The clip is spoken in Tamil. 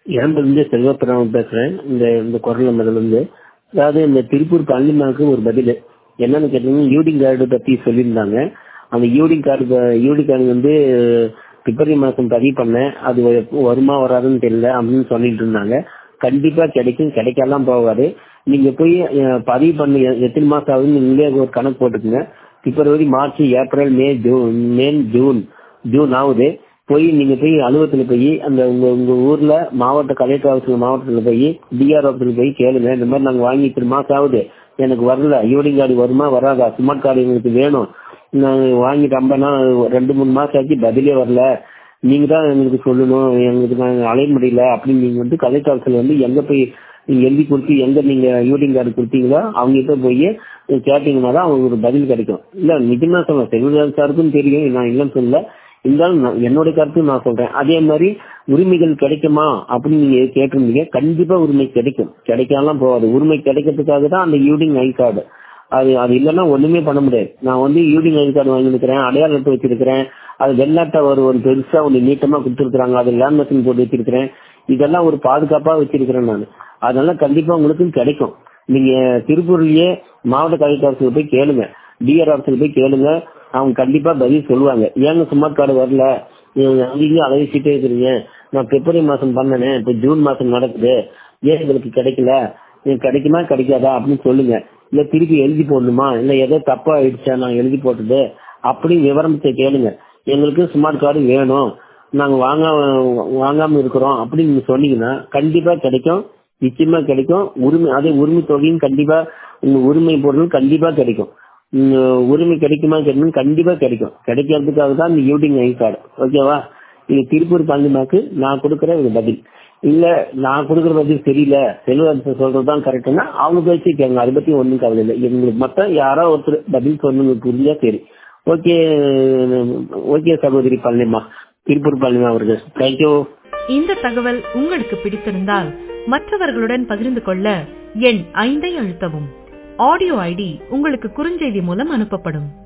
இருந்து செல்வப்புரம் பேசுறேன் இந்த இந்த குரல் நம்பர்ல இருந்து அதாவது இந்த திருப்பூர் பழனிமாக்கு ஒரு பதில் என்னன்னு கேட்டீங்கன்னா யூடிங் கார்டு பத்தி சொல்லியிருந்தாங்க அந்த யூடிங் கார்டு யூடி கார்டு வந்து பிப்ரவரி மாசம் பதிவு பண்ணேன் அது வ- வருமா வராதுன்னு தெரியல அப்படின்னு சொல்லிட்டு இருந்தாங்க கண்டிப்பா கிடைக்கும் கிடைக்கலாம் போகாது நீங்க போய் அஹ், பதிவு பண்ணி எ- எத்தனை மாசம் ஆகுதுன்னு நீங்களே ஒரு கணக்கு போட்டுக்கோங்க February March April May June May June June ஆகுது போய் நீங்க போய் அலுவலகத்துல போய் அந்த உங்க உங்க ஊர்ல மாவட்ட கலெக்டர் ஆஃபீஸ்ல மாவட்டத்துல போய் டிஆர் ஆஃபீஸ்ல போய் கேளுங்க இந்த மாதிரி நாங்க வாங்கி இத்தனை மாசம் ஆகுது எனக்கு வரல யூடிங் கார்டு வருமா வராதா ஸ்மார்ட் கார்டு எங்களுக்கு வேணும் நாங்க வாங்கிட்டு ஐம்பது நாள் ரெண்டு மூணு மாசம் ஆச்சு பதிலே வரல நீங்க தான் எங்களுக்கு சொல்லணும் எங்களுக்கு நாங்க அலைய முடியல அப்படின்னு நீங்க வந்து கலெக்டர் ஆஃபீஸ்ல வந்து எங்க போய் நீங்க எழுதி கொடுத்து எங்க நீங்க யூடிங் கார்டு கொடுத்தீங்களோ அவங்க கிட்ட போய் கேட்டீங்கன்னா தான் அவங்களுக்கு ஒரு பதில் கிடைக்கும் இல்ல நிஜமா சொல்ல செல்வராஜ் சாருக்கும் தெரியும் நான் இல்லைன்னு சொல்லல இருந்தாலும் நான் என்னோட கருத்து நான் சொல்றேன் அதே மாதிரி உரிமைகள் கிடைக்குமா அப்படின்னு நீங்க கேட்டிருந்தீங்க கண்டிப்பா உரிமை கிடைக்கும் கிடைக்கலாம் போகாது உரிமை கிடைக்கிறதுக்காக தான் அந்த யூடிங் ஐ கார்டு அது அது இல்லைன்னா ஒண்ணுமே பண்ண முடியாது நான் வந்து யூடிங் ஐ கார்டு வாங்கியிருக்கிறேன் அடையாள அட்டை வச்சிருக்கிறேன் அது வெள்ளாட்டை ஒரு ஒரு பெருசா ஒன்று நீட்டமா கொடுத்துருக்காங்க அது லேண்ட் மெஷின் போட்டு வச்சிருக்கிறேன் இதெல்லாம் ஒரு பாதுகாப்பா வச்சிருக்கிறேன் நான் அதனால கண்டிப்பா உங்களுக்கு கிடைக்கும் நீங்க திருப்பூர்லயே மாவட்ட கலெக்டர் ஆஃபீஸ்ல போய் கேளுங்க டிஆர் ஆஃபீஸ்ல போய் கேளுங்க அவங்க கண்டிப்பா பதில் சொல்லுவாங்க ஏங்க ஸ்மார்ட் கார்டு வரல நீங்க அங்கேயும் அலைவிச்சுட்டே இருக்கிறீங்க நான் பிப்ரவரி மாசம் பண்ணனே இப்ப ஜூன் மாசம் நடக்குது ஏன் எங்களுக்கு கிடைக்கல இது கிடைக்குமா கிடைக்காதா அப்படின்னு சொல்லுங்க இல்ல திருப்பி எழுதி போடணுமா இல்ல ஏதோ தப்பா ஆயிடுச்சா நான் எழுதி போட்டது அப்படி விவரத்தை கேளுங்க எங்களுக்கு ஸ்மார்ட் கார்டு வேணும் நாங்க வாங்க வாங்காம இருக்கிறோம் அப்படின்னு நீங்க சொன்னீங்கன்னா கண்டிப்பா கிடைக்கும் நிச்சயமா கிடைக்கும் உரிமை அதே உரிமை தொகையும் கண்டிப்பா உங்க உரிமை பொருள் கண்டிப்பா கிடைக்கும் உம், உரிமை கிடைக்குமா கிடைக்கும் கண்டிப்பா கிடைக்கும் கிடைக்கிறதுக்காக தான் இந்த யூடிங் ஐ கார்டு ஓகேவா இது திருப்பூர் பங்குமாக்கு நான் கொடுக்குற ஒரு பதில் இல்ல நான் கொடுக்குற பதில் தெரியல செல்வரசு சொல்றதுதான் கரெக்ட்னா அவங்க பேச்சு கேங்க அதை பத்தி ஒண்ணும் கவலை இல்லை எங்களுக்கு மொத்தம் யாரோ ஒருத்தர் பதில் சொன்னது புரிஞ்சா சரி ஓகே ஓகே சகோதரி பழனிமா திருப்பூர் பழனிமா அவர்கள் தேங்க்யூ இந்த தகவல் உங்களுக்கு பிடித்திருந்தால் மற்றவர்களுடன் பகிர்ந்து கொள்ள எண் ஐந்தை அழுத்தவும் ஆடியோ ஐடி உங்களுக்கு குறுஞ்செய்தி மூலம் அனுப்பப்படும்